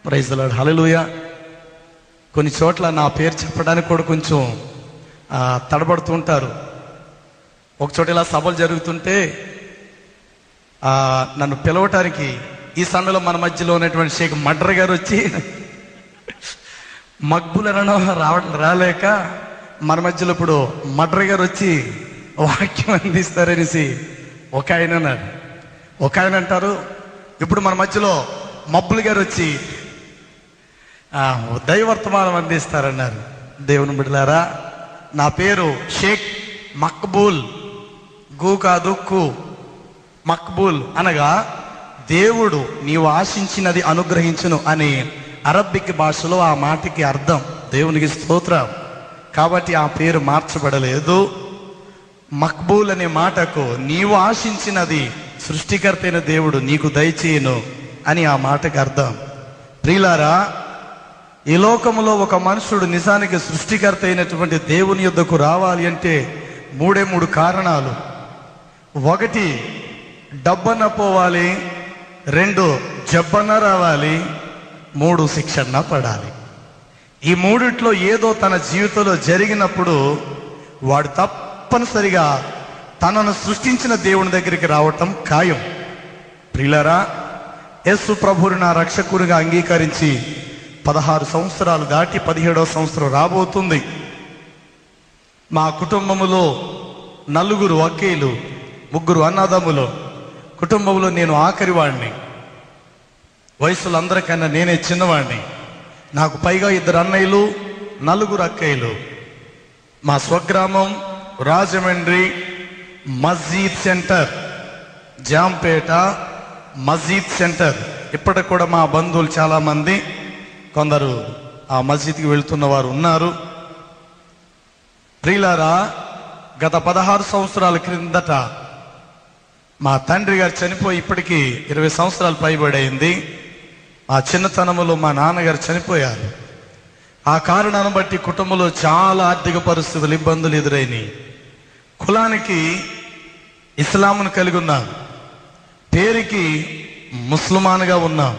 praise lord హల్లెలూయా కొన్ని చోట్ల నా పేరు చెప్పడానికి కూడా కొంచెం ఆ, తడబడుతుంటారు ఒక చోట ఇలా సభలు జరుగుతుంటే ఆ, నన్ను పిలవటానికి ఈ సమయంలో మన మధ్యలో ఉన్నటువంటి షేక్ మడ్ర గారు వచ్చి మక్బులనో రావడం రాలేక మన మధ్యలో ఇప్పుడు మడ్ర గారు వచ్చి వాక్యం అందిస్తారనేసి ఒక ఆయన అన్నాడు ఒక ఆయన అంటారు ఇప్పుడు మన మధ్యలో మబ్బులు గారు వచ్చి ఆ, దైవర్తమానం అందిస్తారన్నారు దేవుని బిడ్డలారా నా పేరు షేక్ మక్బూల్ గు కాదు కు మక్బూల్ అనగా దేవుడు నీవు ఆశించినది అనుగ్రహించును అని అరబ్బిక్ భాషలో ఆ మాటకి అర్థం దేవునికి స్తోత్రం కాబట్టి ఆ పేరు మార్చబడలేదు మక్బూల్ అనే మాటకు నీవు ఆశించినది సృష్టికర్త అయిన దేవుడు నీకు దయచేయను అని ఆ మాటకి అర్థం ప్రియులారా ఈ లోకములో ఒక మనుషుడు నిజానికి సృష్టికర్త అయినటువంటి దేవుని యొద్దకు రావాలి అంటే మూడే మూడు కారణాలు ఒకటి డబ్బన్న పోవాలి రెండు జబ్బన్న రావాలి మూడు శిక్షణ పడాలి ఈ మూడిట్లో ఏదో తన జీవితంలో జరిగినప్పుడు వాడు తప్పనిసరిగా తనను సృష్టించిన దేవుని దగ్గరికి రావటం ఖాయం ప్రియులరా యేసు ప్రభుని నా రక్షకునిగా అంగీకరించి పదహారు సంవత్సరాలు దాటి పదిహేడవ సంవత్సరం రాబోతుంది మా కుటుంబములో నలుగురు వకీలు ముగ్గురు అన్నదమ్ములు కుటుంబంలో నేను ఆఖరి వాడిని వయసులో అందరికన్నా నేనే చిన్నవాడిని నాకు పైగా ఇద్దరు అన్నయ్యలు నలుగురు అక్కయ్యలు మా స్వగ్రామం రాజమండ్రి మస్జీద్ సెంటర్ జాంపేట మస్జీద్ సెంటర్ ఇప్పటికి కూడా మా బంధువులు చాలా మంది కొందరు ఆ మస్జిద్కి వెళ్తున్న వారు ఉన్నారు ప్రియులారా గత పదహారు సంవత్సరాల క్రిందట మా తండ్రి గారు చనిపోయి ఇప్పటికీ ఇరవై సంవత్సరాలు పైబడైంది ఆ చిన్నతనములో మా నాన్నగారు చనిపోయారు ఆ కారణాన్ని బట్టి కుటుంబంలో చాలా ఆర్థిక పరిస్థితులు ఇబ్బందులు ఎదురైనాయి కులానికి ఇస్లాంను కలిగి ఉన్నాం పేరుకి ముస్లిమాన్గా ఉన్నాం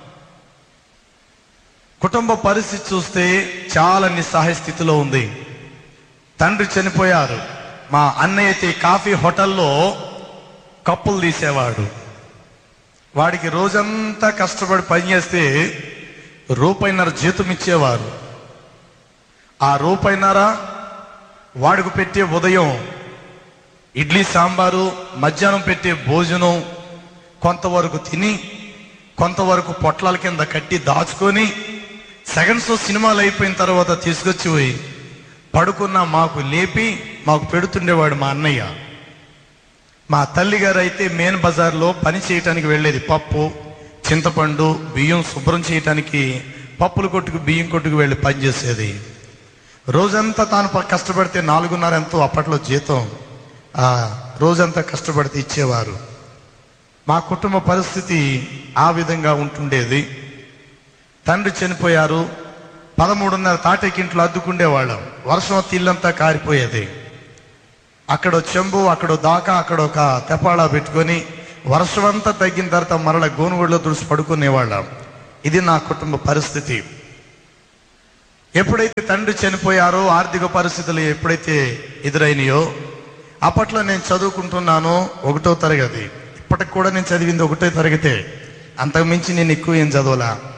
కుటుంబ పరిస్థితి చూస్తే చాలా నిస్సహాయ స్థితిలో ఉంది తండ్రి చనిపోయారు మా అన్నయ్య అయితే కాఫీ హోటల్లో కప్పులు తీసేవాడు వాడికి రోజంతా కష్టపడి పనిచేస్తే రూపాయిన్నర జీతం ఇచ్చేవారు ఆ రూపాయిన్నర వాడికి పెట్టే ఉదయం ఇడ్లీ సాంబారు మధ్యాహ్నం పెట్టే భోజనం కొంతవరకు తిని కొంతవరకు పొట్లాల కింద కట్టి దాచుకొని సెకండ్ షో సినిమాలు అయిపోయిన తర్వాత తీసుకొచ్చి పోయి పడుకున్న మాకు లేపి మాకు పెడుతుండేవాడు మా అన్నయ్య మా తల్లిగారు అయితే మెయిన్ బజార్లో పని చేయటానికి వెళ్ళేది పప్పు చింతపండు బియ్యం శుభ్రం చేయటానికి పప్పుల కొట్టుకు బియ్యం కొట్టుకు వెళ్ళి పనిచేసేది రోజంతా తాను ప- కష్టపడితే నాలుగున్నర ఎంతో అప్పట్లో జీతం ఆ రోజంతా కష్టపడితే ఇచ్చేవారు మా కుటుంబ పరిస్థితి ఆ విధంగా ఉంటుండేది తండ్రి చనిపోయారు పదమూడున్నర తాటేకింట్లో అద్దుకుండేవాళ్ళం వర్షం వస్తే ఇల్లంతా కారిపోయేది అక్కడ చెంబు అక్కడ దాకా అక్కడ ఒక తెపాళా పెట్టుకొని వర్షం అంతా తగ్గిన తర్వాత మరల గోనుగుడిలో తుడిసి పడుకునేవాళ్ళం ఇది నా కుటుంబ పరిస్థితి ఎప్పుడైతే తండ్రి చనిపోయారో ఆర్థిక పరిస్థితులు ఎప్పుడైతే ఎదురైనాయో అప్పట్లో నేను చదువుకుంటున్నాను ఒకటో తరగతి ఇప్పటికి కూడా నేను చదివింది ఒకటో తరగతే అంతకు మించి నేను ఎక్కువ ఏం చదవలా